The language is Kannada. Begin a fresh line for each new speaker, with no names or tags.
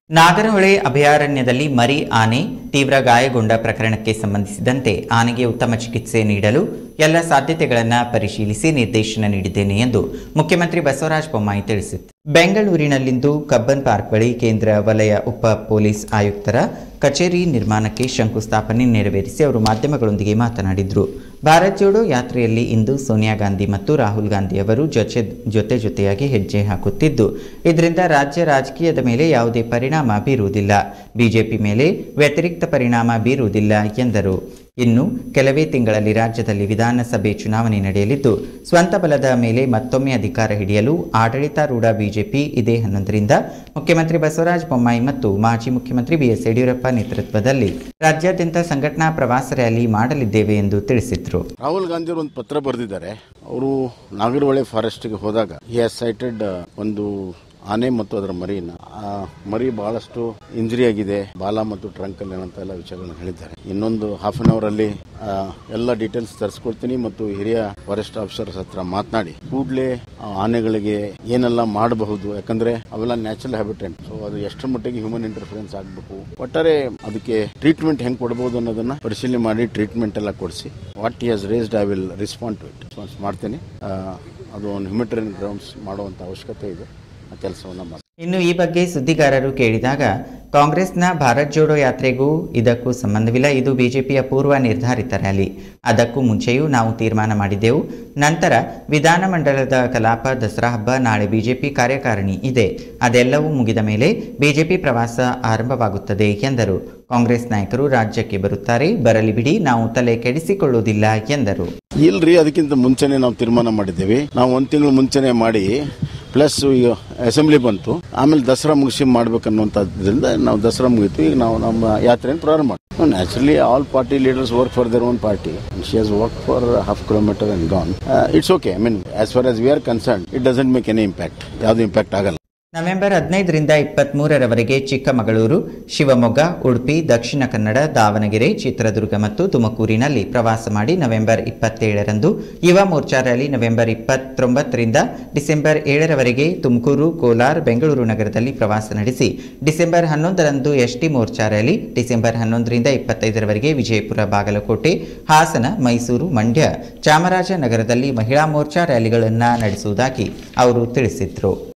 ನಾಗರಹೊಳೆ ಅಭಯಾರಣ್ಯದಲ್ಲಿ ಮರಿ ಆನೆ ತೀವ್ರ ಗಾಯಗೊಂಡ ಪ್ರಕರಣಕ್ಕೆ ಸಂಬಂಧಿಸಿದಂತೆ ಆನೆಗೆ ಉತ್ತಮ ಚಿಕಿತ್ಸೆ ನೀಡಲು ಎಲ್ಲ ಸಾಧ್ಯತೆಗಳನ್ನು ಪರಿಶೀಲಿಸಿ ನಿರ್ದೇಶನ ನೀಡಿದ್ದೇನೆ ಎಂದು ಮುಖ್ಯಮಂತ್ರಿ ಬಸವರಾಜ ಬೊಮ್ಮಾಯಿ ತಿಳಿಸಿದರು ಬೆಂಗಳೂರಿನಲ್ಲಿಂದು ಕಬ್ಬನ್ ಪಾರ್ಕ್ ಬಳಿ ಕೇಂದ್ರ ವಲಯ ಉಪ ಪೊಲೀಸ್ ಆಯುಕ್ತರ ಕಚೇರಿ ನಿರ್ಮಾಣಕ್ಕೆ ಶಂಕುಸ್ಥಾಪನೆ ನೆರವೇರಿಸಿ ಅವರು ಮಾಧ್ಯಮಗಳೊಂದಿಗೆ ಮಾತನಾಡಿದರು ಭಾರತ್ ಜೋಡೋ ಯಾತ್ರೆಯಲ್ಲಿ ಇಂದು ಸೋನಿಯಾ ಗಾಂಧಿ ಮತ್ತು ರಾಹುಲ್ ಗಾಂಧಿ ಅವರು ಜೊತೆ ಜೊತೆ ಜೊತೆಯಾಗಿ ಹೆಜ್ಜೆ ಹಾಕುತ್ತಿದ್ದು ಇದರಿಂದ ರಾಜ್ಯ ರಾಜಕೀಯದ ಮೇಲೆ ಯಾವುದೇ ಪರಿಣಾಮ ಬೀರುವುದಿಲ್ಲ ಬಿಜೆಪಿ ಮೇಲೆ ವ್ಯತಿರಿಕ್ತ ಪರಿಣಾಮ ಬೀರುವುದಿಲ್ಲ ಎಂದರು ಇನ್ನು ಕೆಲವೇ ತಿಂಗಳಲ್ಲಿ ರಾಜ್ಯದಲ್ಲಿ ವಿಧಾನಸಭೆ ಚುನಾವಣೆ ನಡೆಯಲಿದ್ದು ಸ್ವಂತ ಬಲದ ಮೇಲೆ ಮತ್ತೊಮ್ಮೆ ಅಧಿಕಾರ ಹಿಡಿಯಲು ಆಡಳಿತಾರೂಢ ಬಿಜೆಪಿ ಇದೇ ಹನ್ನೊಂದರಿಂದ ಮುಖ್ಯಮಂತ್ರಿ ಬಸವರಾಜ ಬೊಮ್ಮಾಯಿ ಮತ್ತು ಮಾಜಿ ಮುಖ್ಯಮಂತ್ರಿ ಬಿಎಸ್ ಯಡಿಯೂರಪ್ಪ ನೇತೃತ್ವದಲ್ಲಿ ರಾಜ್ಯಾದ್ಯಂತ ಸಂಘಟನಾ ಪ್ರವಾಸ ರ್ಯಾಲಿ ಮಾಡಲಿದ್ದೇವೆ ಎಂದು ತಿಳಿಸಿದರು
ರಾಹುಲ್ ಗಾಂಧಿ ಅವರು ಒಂದು ಪತ್ರ ಬರೆದಿದ್ದಾರೆ ಅವರು ನಾಗರಹೊಳೆ ಫಾರೆಸ್ಟ್ಗೆ ಹೋದಾಗ ಹಿ ಹ್ಯಾಸ್ ಸೈಟೆಡ್ ಒಂದು ಆನೆ ಮತ್ತು ಅದರ ಮರಿನ ಆ ಮರಿ ಬಹಳಷ್ಟು ಇಂಜರಿ ಆಗಿದೆ ಬಾಲ ಮತ್ತು ಟ್ರಂಕ್ ಅಲ್ಲಿ ಅಂತ ಎಲ್ಲ ವಿಷಯಗಳನ್ನ ಹೇಳಿದ್ದಾರೆ ಇನ್ನೊಂದು ಹಾಫ್ ಅನ್ ಅವರ್ ಅಲ್ಲಿ ಆ, ಎಲ್ಲ ಡೀಟೇಲ್ಸ್ ತರಿಸ್ಕೊಡ್ತೀನಿ ಮತ್ತು ಹಿರಿಯ ಫಾರೆಸ್ಟ್ ಆಫೀಸರ್ಸ್ ಹತ್ರ ಮಾತನಾಡಿ ಕೂಡಲೇ ಆನೆಗಳಿಗೆ ಏನೆಲ್ಲ ಮಾಡಬಹುದು ಯಾಕಂದ್ರೆ ಅವೆಲ್ಲ ನ್ಯಾಚುರಲ್ ಹ್ಯಾಬಿಟೆಂಟ್ ಸೊ ಅದು ಎಷ್ಟರ ಮಟ್ಟಿಗೆ ಹ್ಯೂಮನ್ ಇಂಟರ್ಫರೆನ್ಸ್ ಆಗಬೇಕು ಒಟ್ಟಾರೆ ಅದಕ್ಕೆ ಟ್ರೀಟ್ಮೆಂಟ್ ಹೆಂಗ್ ಕೊಡಬಹುದು ಅನ್ನೋದನ್ನ ಪರಿಶೀಲನೆ ಮಾಡಿ ಟ್ರೀಟ್ಮೆಂಟ್ ಎಲ್ಲ ಕೊಡಿಸಿ what he has raised I will respond to it response ಮಾಡ್ತೀನಿ ಆ, ಅದು ಒಂದು ಹ್ಯೂಮಿಟೇರಿಯನ್ ಗ್ರೌಂಡ್ಸ್ ಮಾಡುವಂತ ಅವಶ್ಯಕತೆ ಇದೆ ಆ ಕೆಲಸವನ್ನ ಮಾಡಿ
ಇನ್ನು ಈ ಬಗ್ಗೆ ಸುದ್ದಿಗಾರರು ಕೇಳಿದಾಗ ಕಾಂಗ್ರೆಸ್ನ ಭಾರತ್ ಜೋಡೋ ಯಾತ್ರೆಗೂ ಇದಕ್ಕೂ ಸಂಬಂಧವಿಲ್ಲ ಇದು ಬಿಜೆಪಿಯ ಪೂರ್ವ ನಿರ್ಧಾರಿತ ರ್ಯಾಲಿ ಅದಕ್ಕೂ ಮುಂಚೆಯೂ ನಾವು ತೀರ್ಮಾನ ಮಾಡಿದ್ದೆವು ನಂತರ ವಿಧಾನಮಂಡಲದ ಕಲಾಪ ದಸರಾ ಹಬ್ಬ ನಾಳೆ ಬಿಜೆಪಿ ಕಾರ್ಯಕಾರಿಣಿ ಇದೆ ಅದೆಲ್ಲವೂ ಮುಗಿದ ಮೇಲೆ ಬಿಜೆಪಿ ಪ್ರವಾಸ ಆರಂಭವಾಗುತ್ತದೆ ಎಂದರು ಕಾಂಗ್ರೆಸ್ ನಾಯಕರು ರಾಜ್ಯಕ್ಕೆ ಬರುತ್ತಾರೆ ಬರಲಿ ಬಿಡಿ ನಾವು ತಲೆ ಕೆಡಿಸಿಕೊಳ್ಳುವುದಿಲ್ಲ ಎಂದರು
ಇಲ್ರಿ ಅದಕ್ಕಿಂತ ಮುಂಚೆನೆ ನಾವು ತೀರ್ಮಾನ ಮಾಡಿದ್ದೇವೆ ನಾವು ಒಂದ್ ತಿಂಗಳು ಮುಂಚೆನೆ ಮಾಡಿ ಪ್ಲಸ್ ಈಗ ಅಸೆಂಬ್ಲಿ ಬಂತು ಆಮೇಲೆ ದಸರಾ ಮುಗಿಸಿ ಮಾಡ್ಬೇಕನ್ನುವಂಥದ್ರಿಂದ ನಾವು ದಸರಾ ಮುಗಿತು ಈಗ ನಾವು ನಮ್ಮ ಯಾತ್ರೆಯನ್ನು ಪ್ರಾರಂಭ ಮಾಡಿ naturally all party leaders work for their own party she has work for half kilometre and gone it's okay I mean as far as we are concern it doesn't make any impact ಯಾವುದು ಇಂಪ್ಯಾಕ್ಟ್ ಆಗಲ್ಲ
ನವೆಂಬರ್ ಹದಿನೈದರಿಂದ ಇಪ್ಪತ್ತ್ಮೂರರವರೆಗೆ ಚಿಕ್ಕಮಗಳೂರು ಶಿವಮೊಗ್ಗ ಉಡುಪಿ ದಕ್ಷಿಣ ಕನ್ನಡ ದಾವಣಗೆರೆ ಚಿತ್ರದುರ್ಗ ಮತ್ತು ತುಮಕೂರಿನಲ್ಲಿ ಪ್ರವಾಸ ಮಾಡಿ ನವೆಂಬರ್ ಇಪ್ಪತ್ತೇಳರಂದು ಯುವ ಮೋರ್ಚಾ ರ್ಯಾಲಿ ನವೆಂಬರ್ ಇಪ್ಪತ್ತೊಂಬತ್ತರಿಂದ ಡಿಸೆಂಬರ್ ಏಳರವರೆಗೆ ತುಮಕೂರು ಕೋಲಾರ ಬೆಂಗಳೂರು ನಗರದಲ್ಲಿ ಪ್ರವಾಸ ನಡೆಸಿ ಡಿಸೆಂಬರ್ ಹನ್ನೊಂದರಂದು ಎಸ್ಟಿ ಮೋರ್ಚಾ ರ್ಯಾಲಿ ಡಿಸೆಂಬರ್ ಹನ್ನೊಂದರಿಂದ ಇಪ್ಪತ್ತೈದರವರೆಗೆ ವಿಜಯಪುರ ಬಾಗಲಕೋಟೆ ಹಾಸನ ಮೈಸೂರು ಮಂಡ್ಯ ಚಾಮರಾಜನಗರದಲ್ಲಿ ಮಹಿಳಾ ಮೋರ್ಚಾ ರ್ಯಾಲಿಗಳನ್ನು ನಡೆಸುವುದಾಗಿ ಅವರು ತಿಳಿಸಿದರು